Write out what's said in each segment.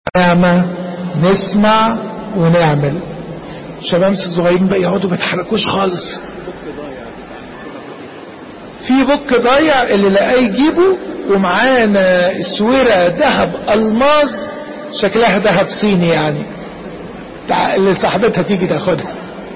نعمة نسمع ونعمل شباب الصغيرين بقى يقعدوا ما يتحركوش خالص في بوك ضايع اللي لقاه يجيبه ومعانا اسوره ذهب الماظ شكلها ذهب صيني يعني اللي صاحبتها تيجي تاخدها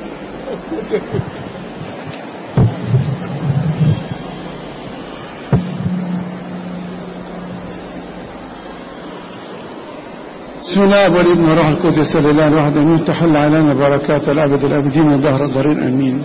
بسم الله والابن والروح القدس الاله الواحد امين تحل علينا بركات الابد الابدين والدهر الدارين امين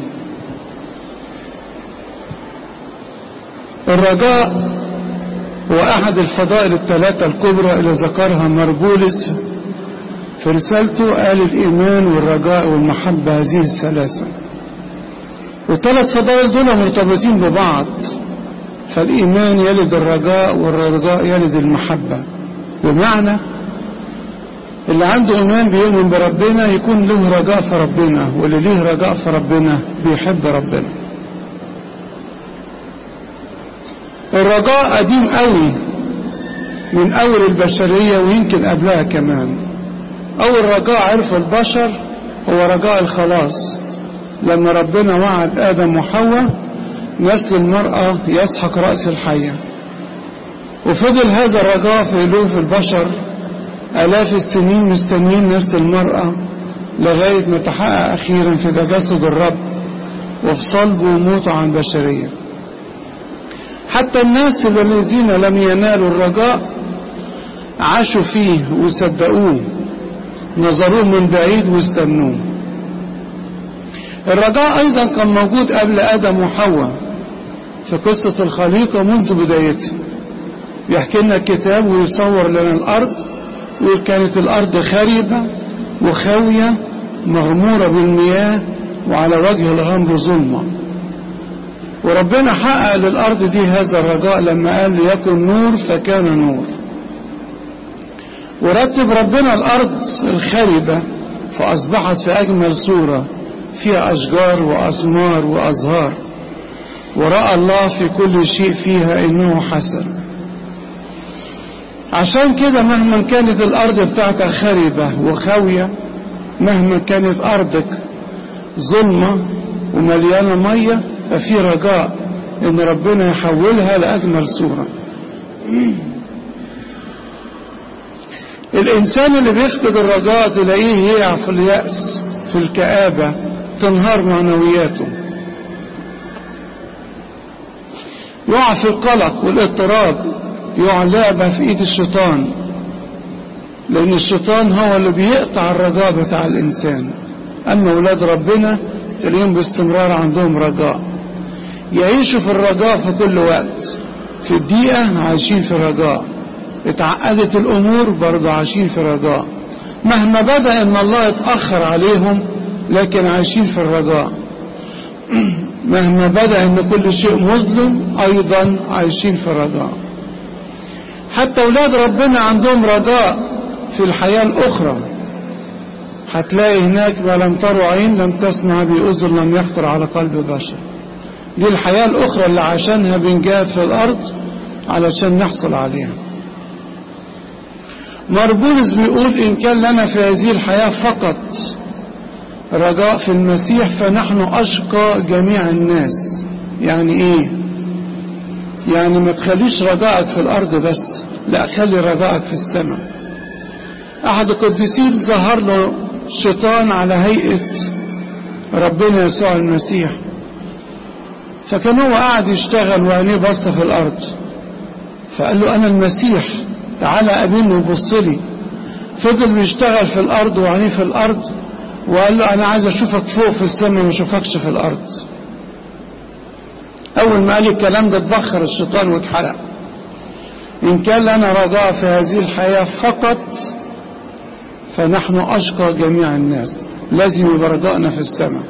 الرجاء هو احد الفضائل الثلاثه الكبرى اللي ذكرها مربولس في رسالته قال الايمان والرجاء والمحبه هذه الثلاثه والثلاث فضائل دول مرتبطين ببعض فالايمان يلد الرجاء والرجاء يلد المحبه بمعنى اللي عنده ايمان بيؤمن بربنا يكون له رجاء في ربنا واللي ليه رجاء في ربنا بيحب ربنا الرجاء قديم قوي من اول البشريه ويمكن قبلها كمان اول رجاء عرفه البشر هو رجاء الخلاص لما ربنا وعد ادم وحواء نسل المراه يسحق راس الحيه وفضل هذا الرجاء في الوف البشر آلاف السنين مستنيين نفس المرأة لغاية ما تحقق أخيرا في تجسد الرب وفي صلبه وموته عن بشرية حتى الناس الذين لم ينالوا الرجاء عاشوا فيه وصدقوه نظروه من بعيد واستنوه الرجاء أيضا كان موجود قبل آدم وحواء في قصة الخليقة منذ بدايتها يحكي لنا الكتاب ويصور لنا الأرض يقول كانت الأرض خربة وخاوية مغمورة بالمياه وعلى وجه الغمر ظلمة وربنا حقق للأرض دي هذا الرجاء لما قال ليكن نور فكان نور ورتب ربنا الأرض الخربة فأصبحت في أجمل صورة فيها أشجار وأثمار وأزهار ورأى الله في كل شيء فيها إنه حسن عشان كده مهما كانت الأرض بتاعتك خربة وخاوية مهما كانت أرضك ظلمة ومليانة مية ففي رجاء إن ربنا يحولها لأجمل صورة الإنسان اللي بيفقد الرجاء تلاقيه يقع في اليأس في الكآبة تنهار معنوياته يقع في القلق والاضطراب يقع لعبة في ايد الشيطان لان الشيطان هو اللي بيقطع الرجاء بتاع الانسان اما اولاد ربنا تلاقيهم باستمرار عندهم رجاء يعيشوا في الرجاء في كل وقت في الدقيقة عايشين في رجاء اتعقدت الامور برضه عايشين في رجاء مهما بدا ان الله يتاخر عليهم لكن عايشين في الرجاء مهما بدا ان كل شيء مظلم ايضا عايشين في رجاء حتى أولاد ربنا عندهم رجاء في الحياة الأخرى هتلاقي هناك ما لم تروا عين لم تسمع بأذن لم يخطر على قلب بشر دي الحياة الأخرى اللي عشانها بنجاهد في الأرض علشان نحصل عليها مربولس بيقول إن كان لنا في هذه الحياة فقط رجاء في المسيح فنحن أشقى جميع الناس يعني إيه يعني ما تخليش رجائك في الأرض بس لا خلي رجائك في السماء أحد القديسين ظهر له الشيطان على هيئة ربنا يسوع المسيح فكان هو قاعد يشتغل وعينيه بص في الأرض فقال له أنا المسيح تعالى قابلني وبص لي فضل بيشتغل في الأرض وعينيه في الأرض وقال له أنا عايز أشوفك فوق في السماء ما أشوفكش في الأرض أول ما قال الكلام ده اتبخر الشيطان واتحرق إن كان لنا رجاء في هذه الحياة فقط فنحن أشقى جميع الناس لازم يبقى رجائنا في السماء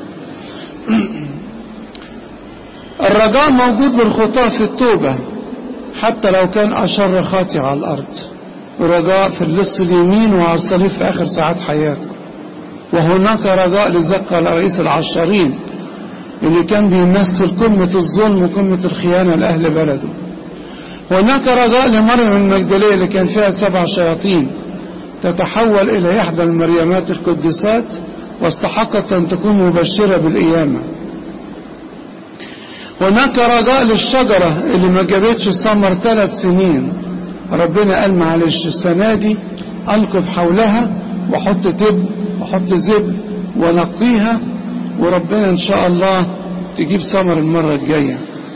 الرجاء موجود للخطاة في التوبة حتى لو كان أشر خاطئ على الأرض رجاء في اللص اليمين وعلى الصليب في آخر ساعات حياته وهناك رجاء لزكى رئيس العشارين اللي كان بيمثل قمة الظلم وقمة الخيانة لأهل بلده هناك رجاء لمريم المجدلية اللي كان فيها سبع شياطين تتحول إلى إحدى المريمات القدسات واستحقت أن تكون مبشرة بالقيامة هناك رجاء للشجرة اللي ما جابتش الثمر ثلاث سنين ربنا قال معلش السنة دي أنقب حولها وحط تب وحط زب ونقيها وربنا إن شاء الله تجيب ثمر المرة الجاية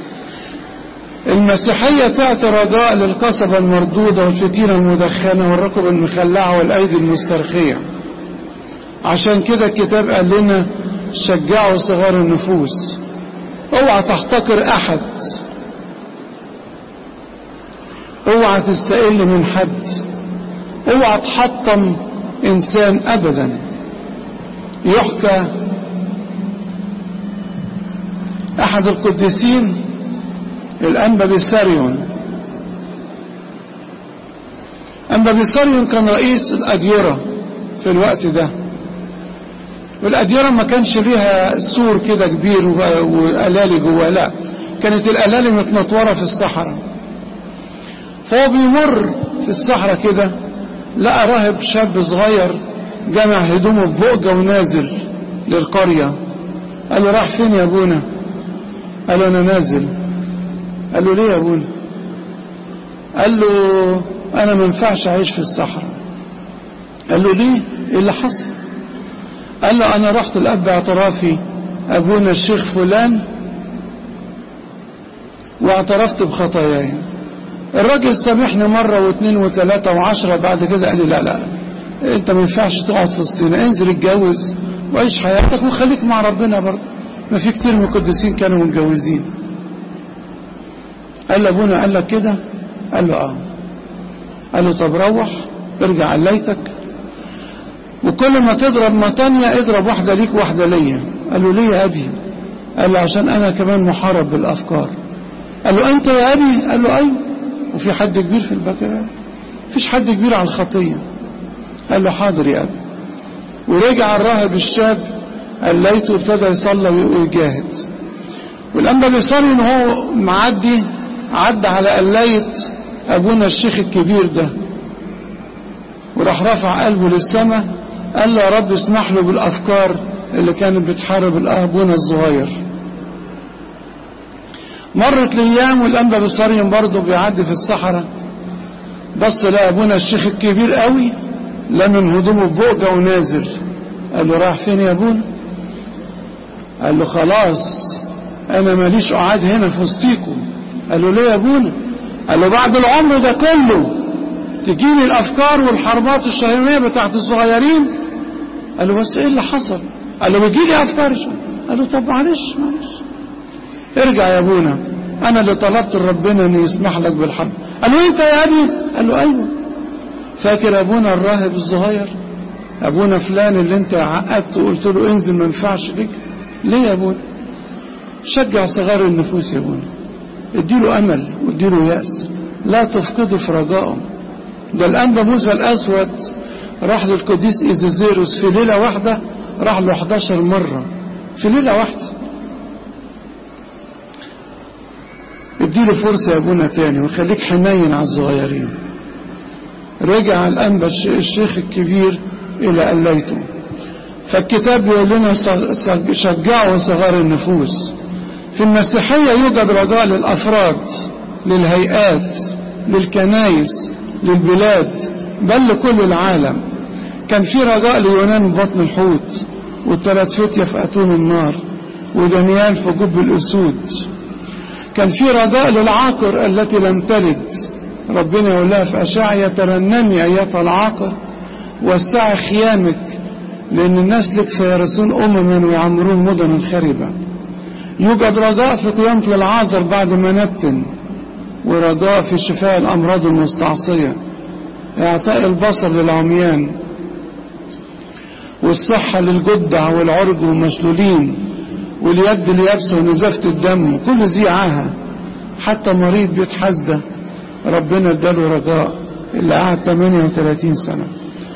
المسيحية تعطي رجاء للقصبة المردودة والفتيلة المدخنة والركب المخلعة والأيدي المسترخية عشان كده الكتاب قال لنا شجعوا صغار النفوس اوعى تحتقر احد اوعى تستقل من حد اوعى تحطم انسان ابدا يحكى احد القديسين الانبا بيساريون انبا بيساريون كان رئيس الاديره في الوقت ده والأديرة ما كانش ليها سور كده كبير وألالي جوه لا كانت الألالي متنطورة في الصحراء فهو بيمر في الصحراء كده لقى راهب شاب صغير جمع هدومه في بؤجة ونازل للقرية قال له راح فين يا ابونا قال له انا نازل قال له ليه يا ابونا قال له انا ما ينفعش اعيش في الصحراء قال له ليه ايه اللي حصل قال له أنا رحت الأب اعترافي أبونا الشيخ فلان واعترفت بخطاياي الراجل سامحني مرة واثنين وثلاثة وعشرة بعد كده قال لي لا لا انت ما ينفعش تقعد في وسطنا انزل اتجوز وعيش حياتك وخليك مع ربنا برضه ما في كتير من القديسين كانوا متجوزين قال له ابونا قال لك كده قال له اه قال له طب روح ارجع عليتك وكل ما تضرب ما تانية اضرب واحدة ليك واحدة ليا قال له ليه يا أبي قال له عشان أنا كمان محارب بالأفكار قال له أنت يا أبي قال له أيوه وفي حد كبير في البكرة فيش حد كبير على الخطية قال له حاضر يا أبي ورجع الراهب الشاب قليته وابتدى يصلي ويجاهد والأنبا بيصلي إن هو معدي عدى على قلاية أبونا الشيخ الكبير ده وراح رفع قلبه للسماء قال له يا رب اسمح له بالأفكار اللي كانت بتحارب الأبونا الصغير مرت الأيام والأنبا بصريم برضه بيعدي في الصحراء بص لقى أبونا الشيخ الكبير قوي لمن هدومه بوجه ونازل قال له رايح فين يا أبونا قال له خلاص أنا ماليش قعاد هنا في وسطيكم قال له ليه يا أبونا قال له بعد العمر ده كله تجيني الافكار والحربات الشهريه بتاعت الصغيرين قال له بس ايه اللي حصل قال له بيجي لي افكار قال له طب معلش معلش ارجع يا ابونا انا اللي طلبت ربنا ان يسمح لك بالحرب قال له انت يا ابي قال له ايوه فاكر ابونا الراهب الصغير ابونا فلان اللي انت عقدت وقلت له انزل ما ينفعش ليك ليه يا ابونا شجع صغار النفوس يا ابونا اديله امل واديله ياس لا تفقده في رجائه ده الأنبا موسى الأسود راح للقديس إيزيزيروس في ليلة واحدة راح له 11 مرة في ليلة واحدة اديله فرصة يا ابونا تاني وخليك حنين على الصغيرين رجع الأنبا الشيخ الكبير إلى قليته فالكتاب بيقول لنا شجعوا صغار النفوس في المسيحية يوجد رجاء للأفراد للهيئات للكنايس للبلاد بل لكل العالم كان في رجاء ليونان بطن الحوت والثلاث فتية في أتون النار ودانيال في جب الأسود كان في رجاء للعاقر التي لم تلد ربنا يقول لها في أشعيا ترنمي أيتها العاقر وسعي خيامك لأن الناس لك سيرثون أمما ويعمرون مدنا خربة يوجد رجاء في قيامة العازر بعد ما نتن ورجاء في شفاء الأمراض المستعصية إعطاء البصر للعميان والصحة للجدع والعرج والمشلولين واليد اليابسة ونزافة الدم كل ذي عاهة حتى مريض بيت حسدة ربنا اداله رجاء اللي قعد 38 سنة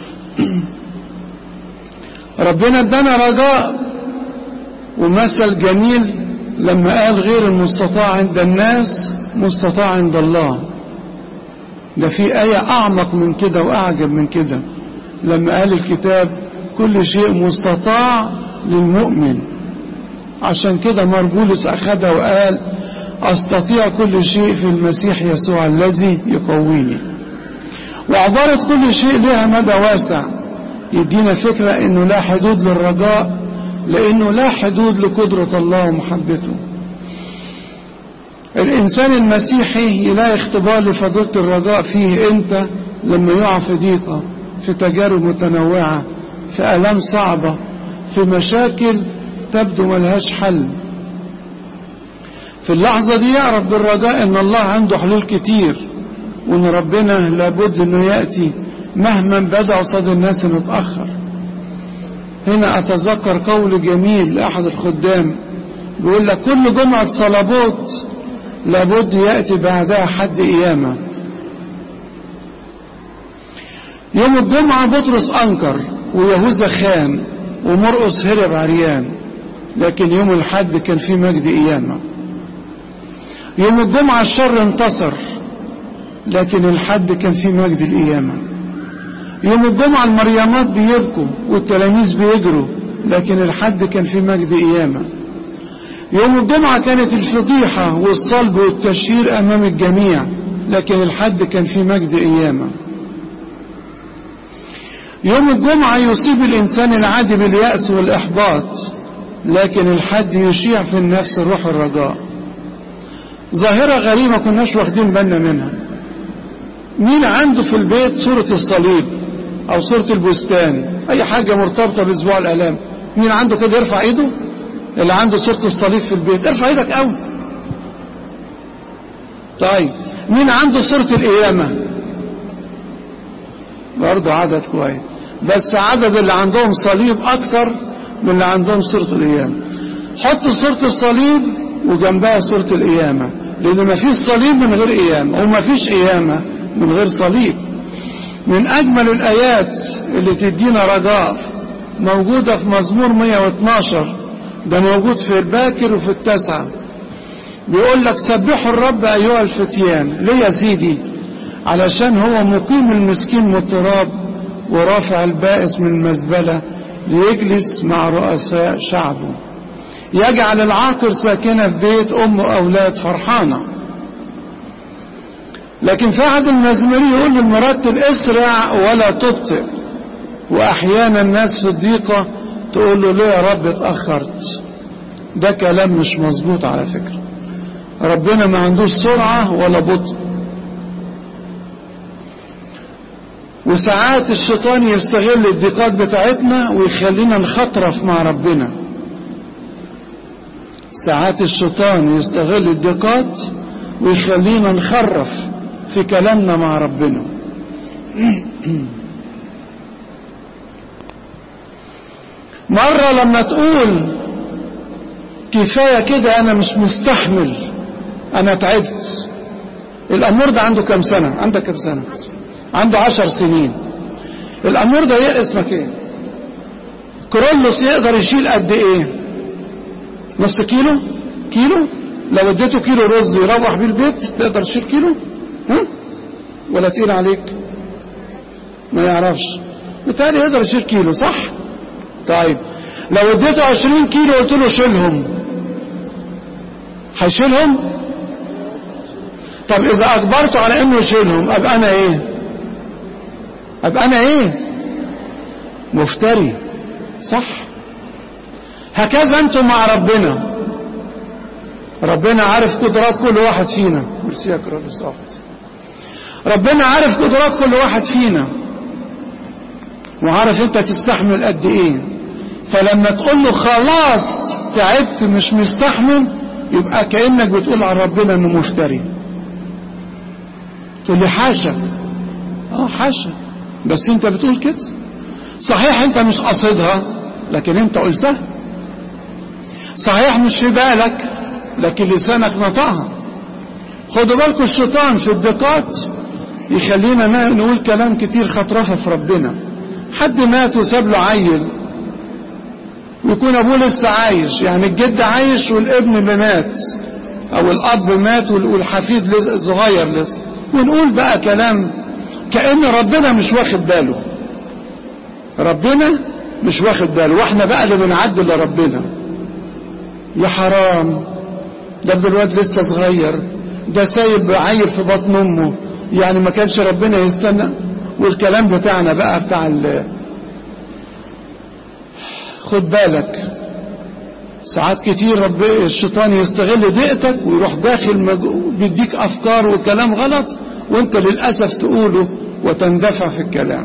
ربنا ادانا رجاء ومثل جميل لما قال غير المستطاع عند الناس مستطاع عند الله ده في آية أعمق من كده وأعجب من كده لما قال الكتاب كل شيء مستطاع للمؤمن عشان كده مربولس أخدها وقال أستطيع كل شيء في المسيح يسوع الذي يقويني وعبارة كل شيء لها مدى واسع يدينا فكرة انه لا حدود للرجاء لانه لا حدود لقدرة الله ومحبته الانسان المسيحي يلاقي اختبار لفضيلة الرجاء فيه انت لما يقع في ضيقة في تجارب متنوعة في الام صعبة في مشاكل تبدو ملهاش حل في اللحظة دي يعرف بالرجاء ان الله عنده حلول كتير وان ربنا لابد انه يأتي مهما بدا قصاد الناس انه اتأخر هنا اتذكر قول جميل لاحد الخدام بيقول لك كل جمعة صلابوت لابد يأتي بعدها حد قيامة يوم الجمعة بطرس أنكر ويهوذا خان ومرقس هرب عريان لكن يوم الحد كان في مجد قيامة يوم الجمعة الشر انتصر لكن الحد كان في مجد القيامة يوم الجمعة المريمات بيبكوا والتلاميذ بيجروا لكن الحد كان في مجد قيامة يوم الجمعة كانت الفضيحة والصلب والتشهير أمام الجميع لكن الحد كان في مجد قيامة يوم الجمعة يصيب الإنسان العادي باليأس والإحباط لكن الحد يشيع في النفس روح الرجاء ظاهرة غريبة كناش واخدين بالنا منها مين عنده في البيت صورة الصليب أو صورة البستان أي حاجة مرتبطة بأسبوع الآلام مين عنده كده يرفع إيده اللي عنده صورة الصليب في البيت ارفع إيدك أوي طيب مين عنده صورة القيامة برضه عدد كويس بس عدد اللي عندهم صليب أكثر من اللي عندهم صورة القيامة حط صورة الصليب وجنبها صورة القيامة لأن ما فيش صليب من غير قيامة وما فيش قيامة من غير صليب من أجمل الآيات اللي تدينا رجاء موجودة في مزمور 112 ده موجود في الباكر وفي التسعة بيقول لك سبحوا الرب أيها الفتيان ليه يا سيدي علشان هو مقيم المسكين من التراب ورافع البائس من المزبلة ليجلس مع رؤساء شعبه يجعل العاقر ساكنة في بيت أم وأولاد فرحانة لكن في عهد المزمري يقول للمرتل اسرع ولا تبطئ وأحيانا الناس في الضيقة تقول له ليه يا رب اتأخرت ده كلام مش مظبوط على فكرة ربنا ما عندوش سرعة ولا بطء وساعات الشيطان يستغل الضيقات بتاعتنا ويخلينا نخطرف مع ربنا ساعات الشيطان يستغل الضيقات ويخلينا نخرف في كلامنا مع ربنا مرة لما تقول كفاية كده أنا مش مستحمل أنا تعبت الأمور ده عنده كم سنة عندك كم سنة عنده عشر سنين الأمور ده ايه اسمك ايه كرولوس يقدر يشيل قد ايه نص كيلو كيلو لو اديته كيلو رز يروح بيه البيت تقدر تشيل كيلو ها ولا تقيل عليك ما يعرفش بالتالي يقدر يشيل كيلو صح طيب لو اديته عشرين كيلو قلت له شيلهم هيشيلهم طب اذا اجبرته على انه يشيلهم ابقى انا ايه ابقى انا ايه مفتري صح هكذا انتم مع ربنا ربنا عارف قدرات كل واحد فينا ميرسي يا كرافيس ربنا عارف قدرات كل واحد فينا وعارف انت تستحمل قد ايه فلما تقول له خلاص تعبت مش مستحمل يبقى كأنك بتقول على ربنا انه مفتري تقول لي حاشا اه حاشا بس انت بتقول كده صحيح انت مش قصدها لكن انت قلتها صحيح مش في بالك لكن لسانك نطقها خدوا بالكم الشيطان في الدقات يخلينا نقول كلام كتير خطرفه في ربنا حد مات وساب له عيل ويكون ابوه لسه عايش يعني الجد عايش والابن اللي مات او الاب مات والحفيد صغير لسه ونقول بقى كلام كأن ربنا مش واخد باله ربنا مش واخد باله واحنا بقى اللي بنعدل لربنا يا حرام ده الواد لسه صغير ده سايب عيل في بطن امه يعني ما كانش ربنا يستنى والكلام بتاعنا بقى بتاع ال خد بالك ساعات كتير رب الشيطان يستغل ضيقتك ويروح داخل مج- بيديك افكار وكلام غلط وانت للاسف تقوله وتندفع في الكلام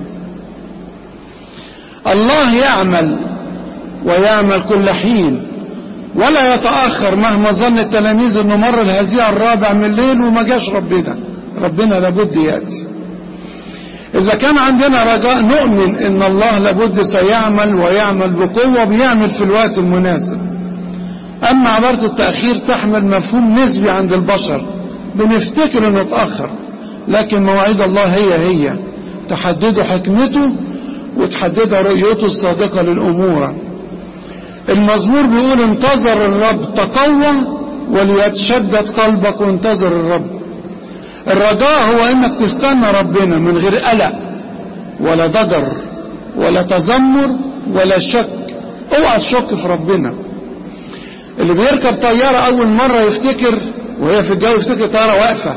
الله يعمل ويعمل كل حين ولا يتأخر مهما ظن التلاميذ انه مر الهزيع الرابع من الليل وما جاش ربنا ربنا لابد يأتي إذا كان عندنا رجاء نؤمن إن الله لابد سيعمل ويعمل بقوة بيعمل في الوقت المناسب أما عبارة التأخير تحمل مفهوم نسبي عند البشر بنفتكر إنه اتأخر لكن مواعيد الله هي هي تحدد حكمته وتحدد رؤيته الصادقة للأمور المزمور بيقول انتظر الرب تقوى وليتشدد قلبك وانتظر الرب الرجاء هو انك تستنى ربنا من غير قلق ولا ضجر ولا تذمر ولا شك اوعى تشك في ربنا اللي بيركب طيارة اول مرة يفتكر وهي في الجو يفتكر طيارة واقفة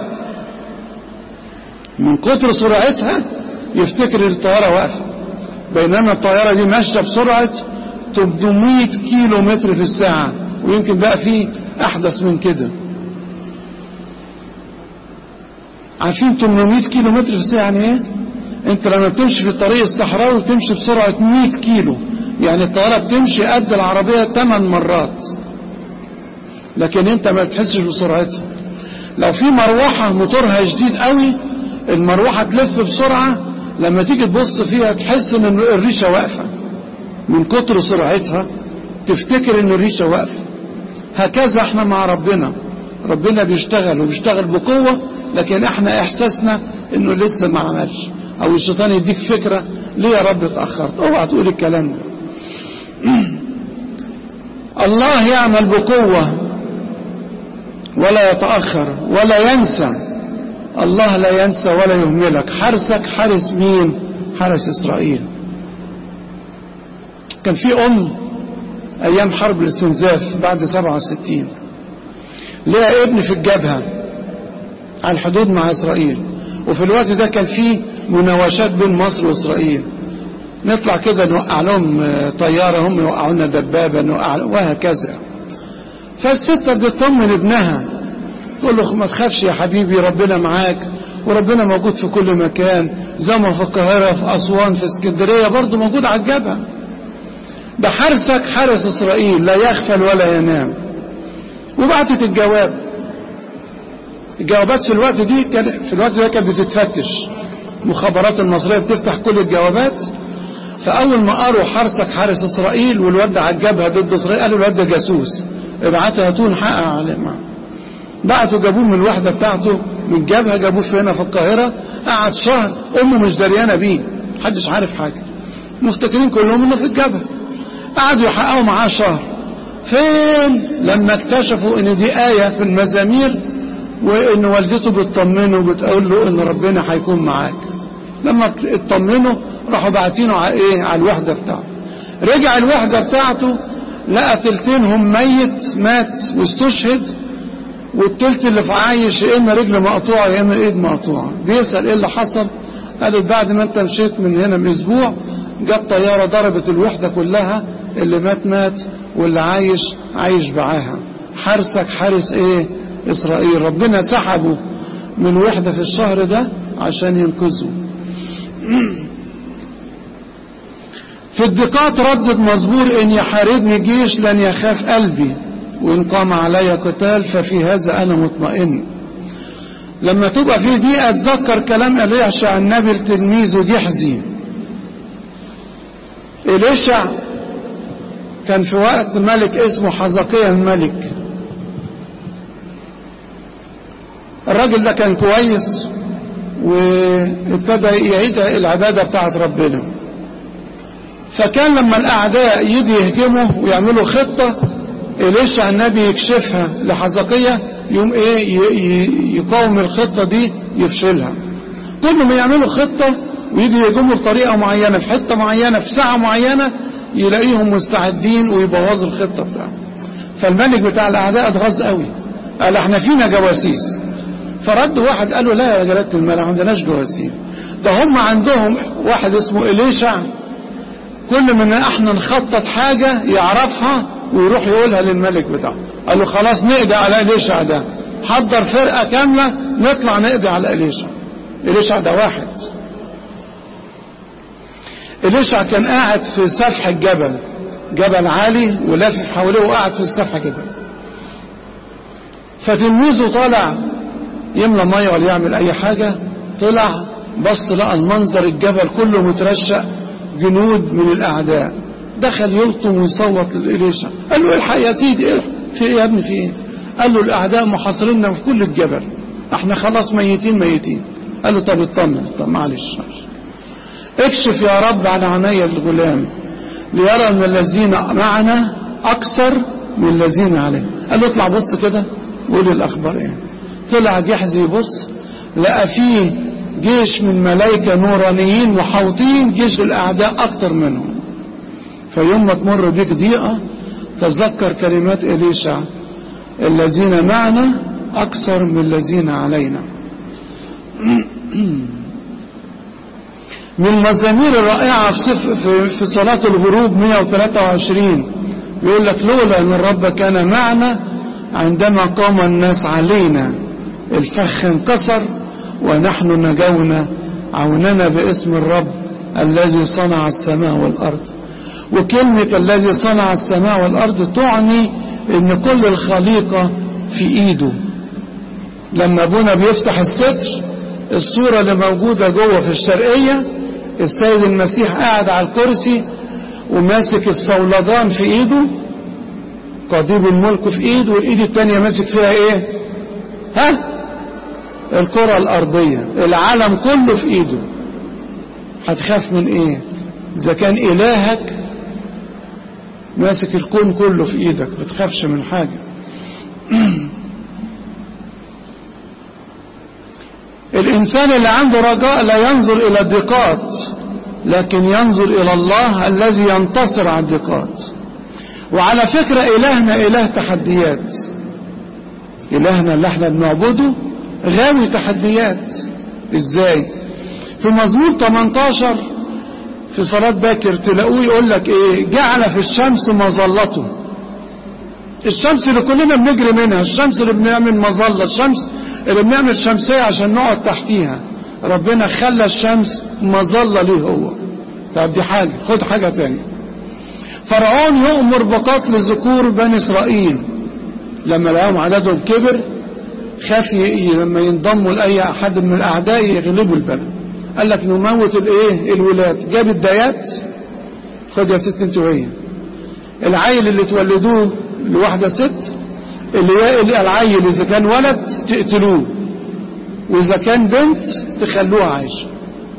من كتر سرعتها يفتكر الطيارة واقفة بينما الطيارة دي ماشية بسرعة 800 كيلو متر في الساعة ويمكن بقى فيه احدث من كده عارفين 800 كيلو متر في الساعة يعني ايه انت لما بتمشي في الطريق الصحراوي بتمشي بسرعة 100 كيلو يعني الطيارة بتمشي قد العربية 8 مرات لكن انت ما بتحسش بسرعتها لو في مروحة موتورها شديد قوي المروحة تلف بسرعة لما تيجي تبص فيها تحس ان الريشة واقفة من كتر سرعتها تفتكر ان الريشة واقفة هكذا احنا مع ربنا ربنا بيشتغل وبيشتغل بقوة لكن احنا احساسنا انه لسه ما عملش او الشيطان يديك فكرة ليه يا رب اتأخرت اوعى تقول الكلام ده الله يعمل بقوة ولا يتأخر ولا ينسى الله لا ينسى ولا يهملك حرسك حرس مين حرس إسرائيل كان في أم أيام حرب الاستنزاف بعد 67 لها ابن في الجبهة على الحدود مع إسرائيل وفي الوقت ده كان في مناوشات بين مصر وإسرائيل نطلع كده نوقع لهم طيارة هم يوقعوا لنا دبابة نوقع وهكذا فالستة بتطمن ابنها تقول له ما تخافش يا حبيبي ربنا معاك وربنا موجود في كل مكان زي ما في القاهرة في أسوان في اسكندرية برضه موجود على الجبهة ده حرسك حارس إسرائيل لا يغفل ولا ينام وبعتت الجواب الجوابات في الوقت دي كان في الوقت ده كانت بتتفتش المخابرات المصرية بتفتح كل الجوابات فأول ما قروا حرسك حارس إسرائيل والواد على الجبهة ضد إسرائيل قالوا الواد ده جاسوس ابعتوا هاتوه نحقق عليه معه بعتوا جابوه من الوحدة بتاعته من الجبهة جابوه في هنا في القاهرة قعد شهر أمه مش دريانة بيه محدش عارف حاجة مفتكرين كلهم إنه في الجبهة قعدوا يحققوا معاه شهر فين لما اكتشفوا ان دي آية في المزامير وان والدته بتطمنه وبتقول له ان ربنا هيكون معاك لما اطمنوا راحوا باعتينه على ايه على الوحدة بتاعته رجع الوحدة بتاعته لقى تلتينهم ميت مات واستشهد والتلت اللي في عايش يا اما رجل مقطوعه يا اما ايد مقطوعه بيسال ايه اللي حصل قالوا بعد ما انت مشيت من هنا باسبوع جت طياره ضربت الوحده كلها اللي مات مات واللي عايش عايش معاها حارسك حارس ايه اسرائيل ربنا سحبه من وحده في الشهر ده عشان ينقذه في الضيقات ردد مزبور ان يحاربني جيش لن يخاف قلبي وإن قام علي قتال ففي هذا أنا مطمئن لما تبقى في دي أتذكر كلام إليشع النبي لتلميذه جحزي إليشع كان في وقت ملك اسمه حزقيا الملك الراجل ده كان كويس وابتدى يعيد العبادة بتاعت ربنا فكان لما الأعداء يجي يهجموا ويعملوا خطة إليشع النبي يكشفها لحزقية يوم ايه يقاوم الخطة دي يفشلها كل ما يعملوا خطة ويجي يهجموا بطريقة معينة في حتة معينة في ساعة معينة يلاقيهم مستعدين ويبوظوا الخطة بتاعهم فالملك بتاع الأعداء اتغاظ قوي قال احنا فينا جواسيس فرد واحد قال له لا يا جلالة الملك ما عندناش جواسيس ده هم عندهم واحد اسمه إليشع كل ما احنا نخطط حاجة يعرفها ويروح يقولها للملك بتاعه قال له خلاص نقضي على إليشع ده حضر فرقة كاملة نطلع نقضي على إليشع إليشع ده واحد إليشع كان قاعد في سفح الجبل جبل عالي ولافف حواليه وقاعد في السفح كده فتلميذه طالع يملى ميه ولا يعمل اي حاجة طلع بص لقى المنظر الجبل كله مترشق جنود من الاعداء دخل يلطم ويصوت لإليشع قال له الحق يا سيدي الحق في ايه يا ابني في ايه قال له الاعداء محاصريننا في كل الجبل احنا خلاص ميتين ميتين قال له طب اطمن طب معلش اكشف يا رب عن عيني الغلام ليرى ان الذين معنا اكثر من الذين عليه قال له اطلع بص كده وقول الاخبار ايه طلع جحزي يبص لقى فيه جيش من ملائكة نورانيين محاوطين جيش الاعداء اكتر منهم فيوم ما تمر بيك ضيقة تذكر كلمات إليشع الذين معنا أكثر من الذين علينا من المزامير الرائعة في, في, في صلاة الغروب 123 يقول لك لولا أن الرب كان معنا عندما قام الناس علينا الفخ انكسر ونحن نجونا عوننا باسم الرب الذي صنع السماء والأرض وكلمة الذي صنع السماء والأرض تعني ان كل الخليقة في ايده لما ابونا بيفتح الستر الصورة اللي موجودة جوه في الشرقية السيد المسيح قاعد على الكرسي وماسك الصولجان في ايده قضيب الملك في ايده والايد التانية ماسك فيها ايه ها الكرة الارضية العالم كله في ايده هتخاف من ايه اذا كان الهك ماسك الكون كله في ايدك ما تخافش من حاجة الانسان اللي عنده رجاء لا ينظر الى الضيقات لكن ينظر الى الله الذي ينتصر على الضيقات وعلى فكرة الهنا اله تحديات الهنا اللي احنا بنعبده غاوي تحديات ازاي في مزمور 18 في صلاة باكر تلاقوه يقول لك ايه جعل في الشمس مظلته الشمس اللي كلنا بنجري منها الشمس اللي بنعمل مظلة الشمس اللي بنعمل شمسية عشان نقعد تحتيها ربنا خلى الشمس مظلة ليه هو طب دي حاجة خد حاجة تانية فرعون يؤمر بقتل ذكور بني اسرائيل لما لقاهم عددهم كبر خاف لما ينضموا لاي حد من الاعداء يغلبوا البلد قال لك نموت الايه الولاد جاب الدايات خد يا ست انت وهي العيل اللي تولدوه لواحدة ست اللي العيل اذا كان ولد تقتلوه واذا كان بنت تخلوها عايشة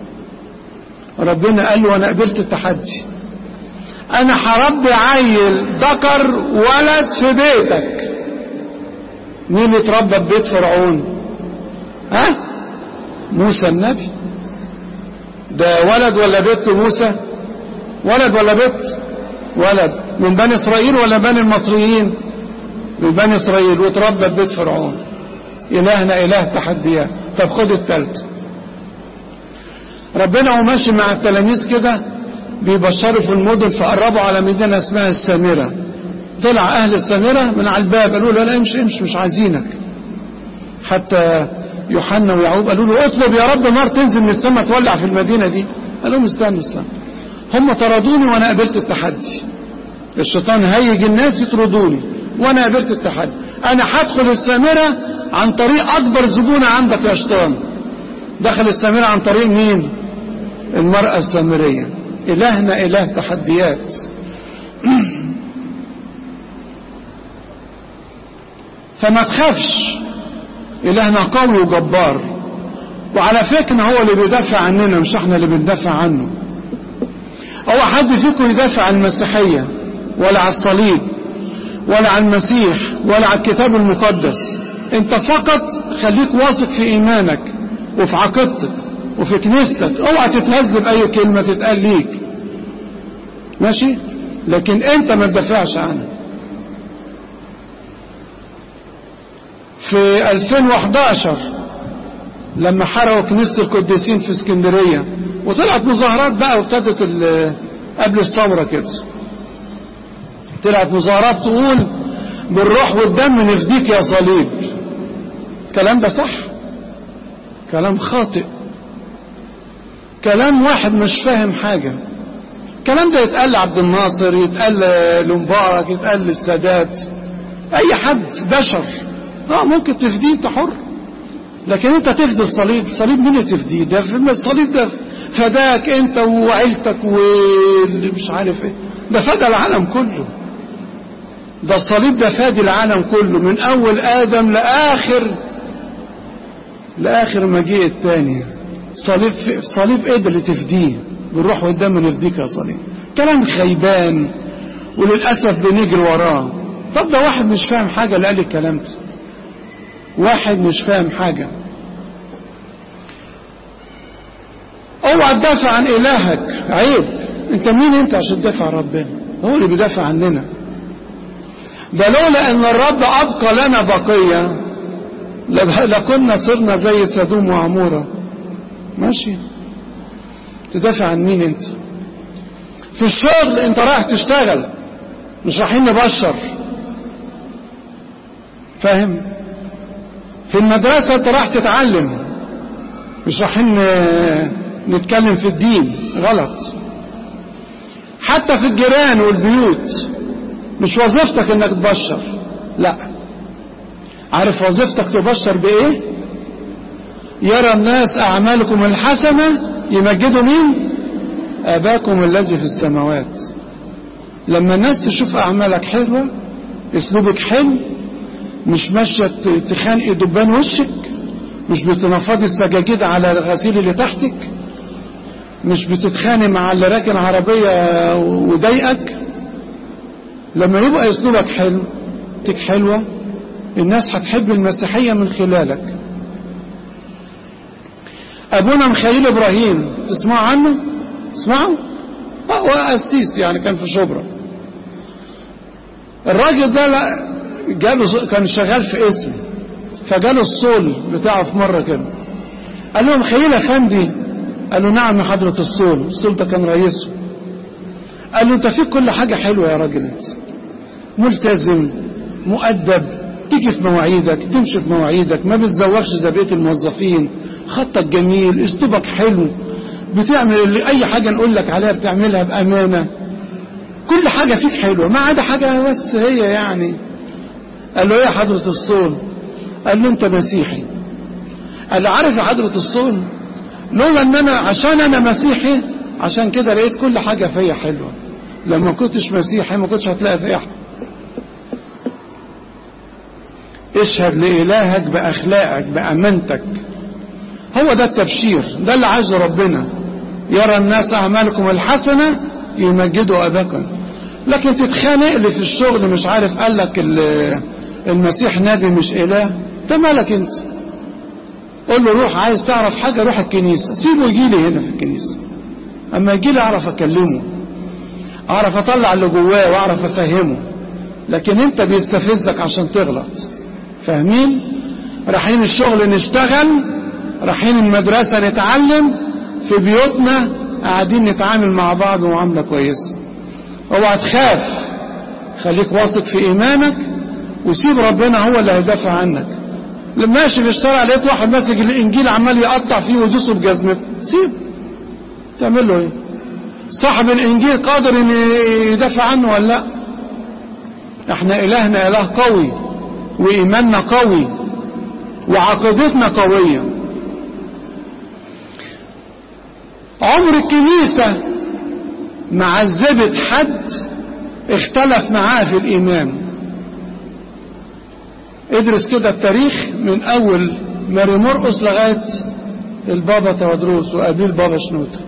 ربنا قال له انا قبلت التحدي انا هربي عيل ذكر ولد في بيتك مين اللي اتربى في بيت فرعون ها موسى النبي ده ولد ولا بنت موسى ولد ولا بنت ولد من بني اسرائيل ولا بني المصريين من بني اسرائيل واتربى في بيت فرعون الهنا اله تحديات طب خد التالت ربنا هو ماشي مع التلاميذ كده بيبشروا في المدن فقربوا على مدينة اسمها السامرة طلع اهل السامرة من على الباب قالوا له لا امشي امشي مش عايزينك حتى يوحنا ويعقوب قالوا له اطلب يا رب نار تنزل من السماء تولع في المدينة دي قال لهم استنوا استنوا هم طردوني وانا قبلت التحدي الشيطان هيج الناس يطردوني وانا قبلت التحدي انا هدخل السامرة عن طريق اكبر زبونة عندك يا شيطان دخل السامرة عن طريق مين المرأة السامرية الهنا اله تحديات فما تخافش إلهنا قوي وجبار وعلى فكرة هو اللي بيدافع عننا مش احنا اللي بندافع عنه هو حد فيكم يدافع عن المسيحية ولا على الصليب ولا على المسيح ولا على الكتاب المقدس انت فقط خليك واثق في ايمانك وفي عقيدتك وفي كنيستك اوعى تتهز بأي كلمة تتقال ليك ماشي لكن انت ما تدافعش عنها في 2011 لما حرقوا كنيسة القديسين في اسكندرية وطلعت مظاهرات بقى وابتدت قبل الثورة كده طلعت مظاهرات تقول بالروح والدم نفديك يا صليب الكلام ده صح كلام خاطئ كلام واحد مش فاهم حاجة الكلام ده يتقال لعبد الناصر يتقال لمبارك يتقال للسادات اي حد بشر اه ممكن تفديه انت حر لكن انت تفدي الصليب صليب مين اللي تفديه ده الصليب ده فداك انت وعيلتك واللي مش عارف ايه ده فدى العالم كله ده الصليب ده فادي العالم كله من اول ادم لاخر لاخر مجيء الثاني صليب صليب ايه ده اللي تفديه بالروح والدم نفديك يا صليب كلام خيبان وللاسف بنجري وراه طب ده واحد مش فاهم حاجه اللي قال الكلام ده واحد مش فاهم حاجه اوعى تدافع عن الهك عيب انت مين انت عشان تدافع عن ربنا هو اللي بيدافع عننا ده لولا ان الرب ابقى لنا بقيه لكنا صرنا زي سدوم وعموره ماشي تدافع عن مين انت في الشغل انت رايح تشتغل مش رايحين نبشر فاهم في المدرسة انت رايح تتعلم مش رايحين نتكلم في الدين غلط حتى في الجيران والبيوت مش وظيفتك انك تبشر لا عارف وظيفتك تبشر بايه يرى الناس اعمالكم الحسنه يمجدوا مين اباكم الذي في السماوات لما الناس تشوف اعمالك حلوه اسلوبك حلو مش ماشيه تخانقي دبان وشك مش بتنفضي السجاجيد على الغسيل اللي تحتك مش بتتخانق مع اللي راكن عربيه وضايقك لما يبقى اسلوبك حلو تك حلوه الناس هتحب المسيحيه من خلالك ابونا مخيل ابراهيم تسمعوا عنه تسمعوا هو قسيس يعني كان في شبرا الراجل ده لا جاله كان شغال في اسم فجاله الصول بتاعه في مره كده قال له مخيل افندي قال له نعم يا حضره الصول الصول ده كان رئيسه قال له انت فيك كل حاجه حلوه يا راجل انت ملتزم مؤدب تيجي في مواعيدك تمشي في مواعيدك ما بتزوغش زي بقيه الموظفين خطك جميل اسلوبك حلو بتعمل اللي اي حاجه نقول لك عليها بتعملها بامانه كل حاجه فيك حلوه ما عدا حاجه بس هي يعني قال له ايه يا حضره الصول قال له انت مسيحي قال له عارف يا حضره الصول لولا ان انا عشان انا مسيحي عشان كده لقيت كل حاجه فيا حلوه لما كنتش مسيحي ما كنتش هتلاقي فيا حاجه اشهد لإلهك بأخلاقك بأمانتك هو ده التبشير ده اللي عايزه ربنا يرى الناس أعمالكم الحسنة يمجدوا أباكم لكن تتخانق لي في الشغل مش عارف قال لك المسيح نبي مش إله ده مالك أنت قول له روح عايز تعرف حاجة روح الكنيسة سيبه يجي لي هنا في الكنيسة أما يجي لي أعرف أكلمه أعرف أطلع اللي جواه وأعرف أفهمه لكن أنت بيستفزك عشان تغلط فاهمين رايحين الشغل نشتغل رايحين المدرسة نتعلم في بيوتنا قاعدين نتعامل مع بعض معاملة كويسة اوعى تخاف خليك واثق في ايمانك وسيب ربنا هو اللي هيدافع عنك لما ماشي في الشارع لقيت واحد ماسك الانجيل عمال يقطع فيه ويدوسه بجزمته سيب تعمل له ايه صاحب الانجيل قادر ان يدافع عنه ولا لا احنا الهنا اله قوي وإيماننا قوي وعقيدتنا قوية عمر الكنيسة ما عذبت حد اختلف معاه في الإيمان ادرس كده التاريخ من أول ماري مرقس لغاية البابا تودروس وأبي بابا شنوتة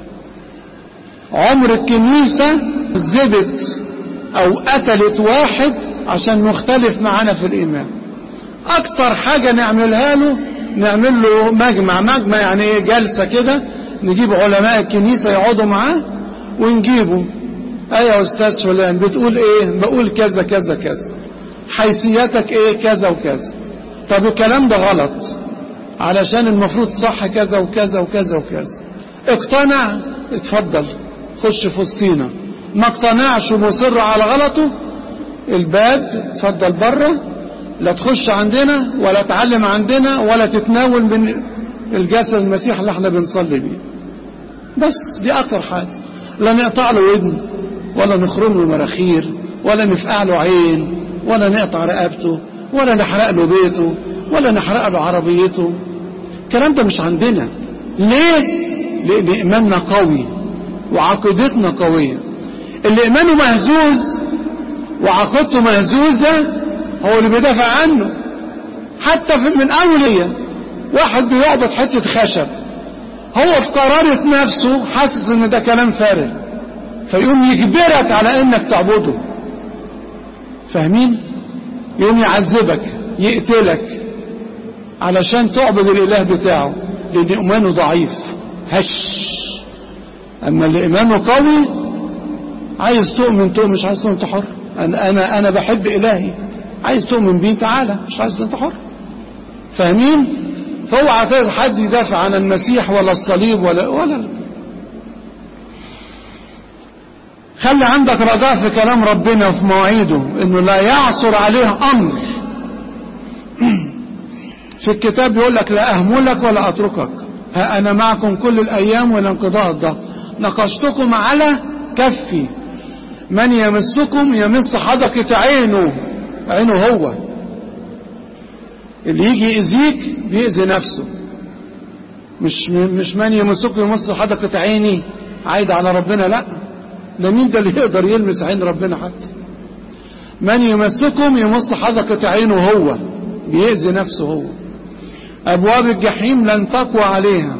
عمر الكنيسة عذبت أو قتلت واحد عشان مختلف معانا في الإيمان أكتر حاجة نعملها له نعمل له مجمع مجمع يعني ايه جلسة كده نجيب علماء الكنيسة يقعدوا معاه ونجيبه ايه يا استاذ فلان بتقول ايه بقول كذا كذا كذا حيثياتك ايه كذا وكذا طب الكلام ده غلط علشان المفروض صح كذا وكذا وكذا وكذا اقتنع اتفضل خش في وسطينا ما اقتنعش ومصر على غلطه الباب اتفضل بره لا تخش عندنا ولا تعلم عندنا ولا تتناول من الجسد المسيح اللي احنا بنصلي بيه بس دي اكتر حاجه لا نقطع له ودن ولا نخرم له مراخير ولا نفقع له عين ولا نقطع رقبته ولا نحرق له بيته ولا نحرق له عربيته الكلام ده مش عندنا ليه لان ايماننا قوي وعقيدتنا قويه اللي ايمانه مهزوز وعقيدته مهزوزه هو اللي بيدافع عنه حتى في من اول هي واحد بيعبط حته خشب هو في قرارة نفسه حاسس ان ده كلام فارغ فيقوم يجبرك على انك تعبده فاهمين يقوم يعذبك يقتلك علشان تعبد الاله بتاعه لان ايمانه ضعيف هش اما اللي ايمانه قوي عايز تؤمن تؤمن مش عايز تؤمن انت حر انا انا انا بحب الهي عايز تؤمن بيه تعالى مش عايز انت حر فاهمين فهو عايز حد يدافع عن المسيح ولا الصليب ولا ولا خلي عندك رجاء في كلام ربنا وفي مواعيده انه لا يعصر عليه امر في الكتاب يقول لك لا اهملك ولا اتركك ها انا معكم كل الايام والى انقضاء الظهر نقشتكم على كفي من يمسكم يمس حدقة عينه عينه هو اللي يجي يأذيك بيأذي نفسه مش مش من يمسكم يمس حدقة عيني عايد على ربنا لا ده مين ده اللي يقدر يلمس عين ربنا حتى من يمسكم يمس حدقة عينه هو بيأذي نفسه هو أبواب الجحيم لن تقوى عليها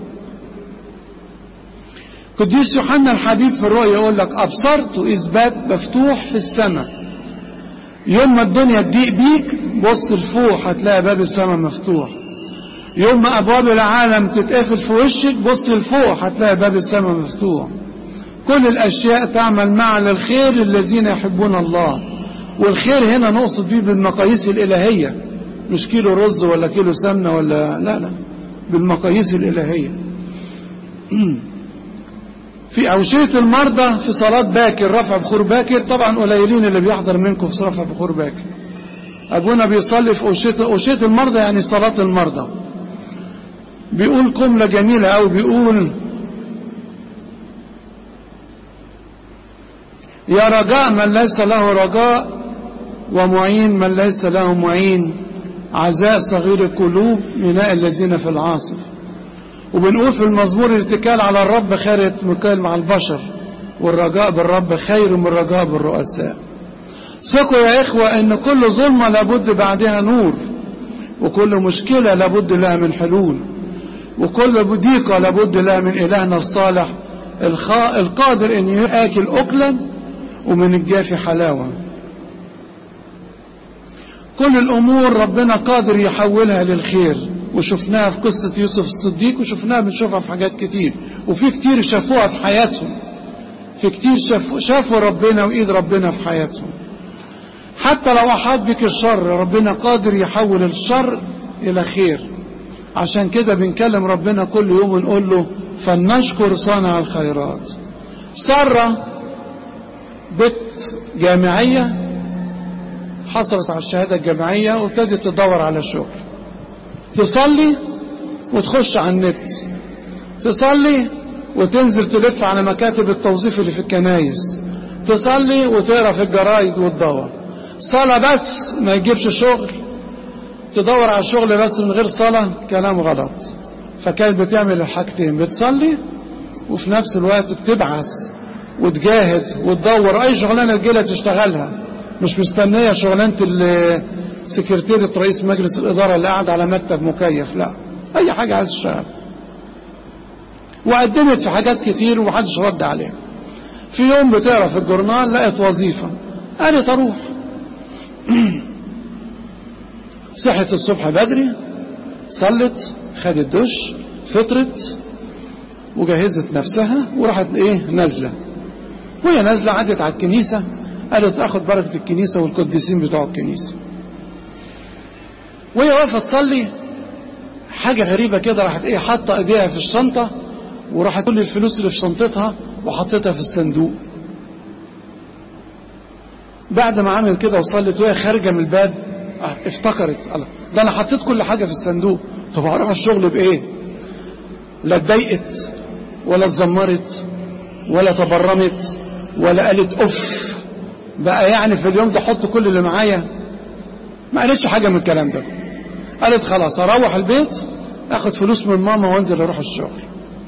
قديس يوحنا الحبيب في الرؤيا يقول لك أبصرت إذ باب مفتوح في السماء يوم ما الدنيا تضيق بيك بص لفوق هتلاقي باب السماء مفتوح يوم ما أبواب العالم تتقفل في وشك بص لفوق هتلاقي باب السماء مفتوح كل الأشياء تعمل معا للخير الذين يحبون الله والخير هنا نقصد بيه بالمقاييس الإلهية مش كيلو رز ولا كيلو سمنة ولا لا لا بالمقاييس الإلهية في أوشية المرضى في صلاة باكر رفع بخور باكر طبعا قليلين اللي بيحضر منكم في رفع بخور باكر أبونا بيصلي في أوشية, أوشية المرضى يعني صلاة المرضى بيقول جملة جميلة أو بيقول يا رجاء من ليس له رجاء ومعين من ليس له معين عزاء صغير القلوب ميناء الذين في العاصف وبنقول في المزمور الاتكال على الرب خير مكال مع البشر والرجاء بالرب خير من الرجاء بالرؤساء ثقوا يا إخوة أن كل ظلمة لابد بعدها نور وكل مشكلة لابد لها من حلول وكل ضيقة لابد لها من إلهنا الصالح القادر أن يأكل أكلا ومن الجافي حلاوة كل الأمور ربنا قادر يحولها للخير وشفناها في قصة يوسف الصديق وشفناها بنشوفها في حاجات كتير وفي كتير شافوها في حياتهم في كتير شافوا, شافوا ربنا وإيد ربنا في حياتهم حتى لو أحاط بك الشر ربنا قادر يحول الشر إلى خير عشان كده بنكلم ربنا كل يوم ونقول له فلنشكر صانع الخيرات سارة بنت جامعية حصلت على الشهادة الجامعية وابتدت تدور على شغل تصلي وتخش على النت تصلي وتنزل تلف على مكاتب التوظيف اللي في الكنايس تصلي وتقرا في الجرايد وتدور صلاة بس ما يجيبش شغل تدور على الشغل بس من غير صلاة كلام غلط فكانت بتعمل الحاجتين بتصلي وفي نفس الوقت بتبعث وتجاهد وتدور اي شغلانه تجيلها تشتغلها مش مستنيه شغلانه سكرتيرة رئيس مجلس الإدارة اللي قاعد على مكتب مكيف لا أي حاجة عايز تشتغل وقدمت في حاجات كتير ومحدش رد عليها في يوم بتقرا في الجورنال لقت وظيفة قالت أروح صحت الصبح بدري صلت خدت دش فطرت وجهزت نفسها وراحت ايه نازله وهي نازله عدت على الكنيسه قالت اخد بركه الكنيسه والقديسين بتوع الكنيسه وهي واقفه تصلي حاجه غريبه كده راحت ايه حاطه ايديها في الشنطه وراحت كل الفلوس اللي في شنطتها وحطيتها في الصندوق بعد ما عمل كده وصلت وهي خارجه من الباب اه افتكرت الله ده انا حطيت كل حاجه في الصندوق طب هروح الشغل بايه لا اتضايقت ولا اتذمرت ولا تبرمت ولا قالت اف بقى يعني في اليوم ده احط كل اللي معايا ما قالتش حاجه من الكلام ده قالت خلاص اروح البيت اخد فلوس من ماما وانزل اروح الشغل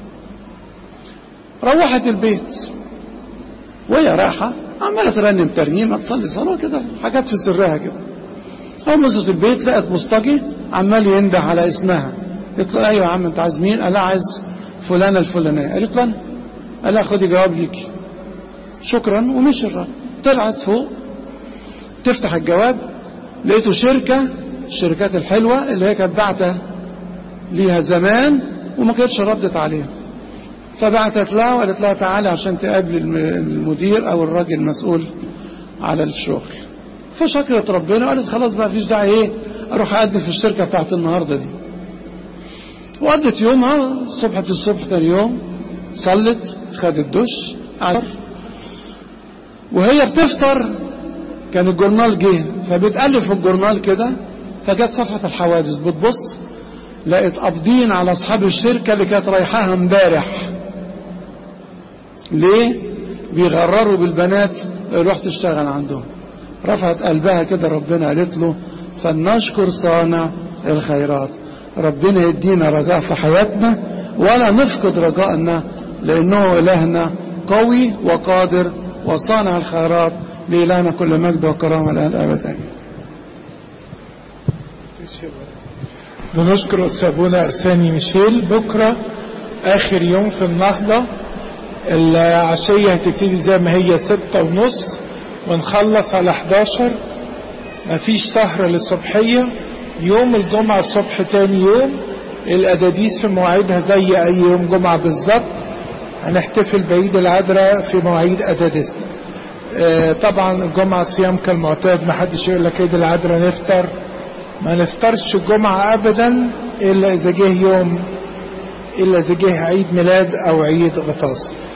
روحت البيت وهي رايحه عماله ترنم ترنيمه تصلي صلاه كده حاجات في سرها كده اول ما وصلت البيت لقت مصطجي عمال ينده على اسمها قلت له ايوه يا عم انت عايز مين؟ قال لها عايز فلانه الفلانيه قالت له انا قال لها خدي جواب ليكي شكرا ومشي الراجل طلعت فوق تفتح الجواب لقيته شركه الشركات الحلوه اللي هي كانت باعته ليها زمان وما كانتش ردت عليها فبعتت لها وقالت لها تعالى عشان تقابل المدير او الراجل المسؤول على الشغل فشكرت ربنا وقالت خلاص بقى فيش داعي ايه اروح اقدم في الشركه بتاعت النهارده دي وقضت يومها صبحت الصبح تاني يوم صلت خدت دش عشر وهي بتفطر كان الجورنال جه فبتقلب في الجورنال كده فجت صفحة الحوادث بتبص لقيت قابضين على اصحاب الشركة اللي كانت رايحاها امبارح ليه بيغرروا بالبنات يروح تشتغل عندهم رفعت قلبها كده ربنا قالت له فلنشكر صانع الخيرات ربنا يدينا رجاء في حياتنا ولا نفقد رجائنا لأنه إلهنا قوي وقادر وصانع الخيرات لإلهنا كل مجد وكرامة الآن أبدا بنشكر أستاذنا أرساني ميشيل بكرة آخر يوم في النهضة العشية هتبتدي زي ما هي ستة ونص ونخلص على 11 مفيش سهرة للصبحية يوم الجمعة الصبح تاني يوم الأداديس في مواعيدها زي أي يوم جمعة بالظبط هنحتفل بعيد العذراء في مواعيد أداديسنا آه طبعا الجمعة صيام كالمعتاد ما حدش يقول لك عيد العذراء نفطر ما نفطرش الجمعة أبدا إلا إذا جه يوم إلا إذا جه عيد ميلاد أو عيد غطاس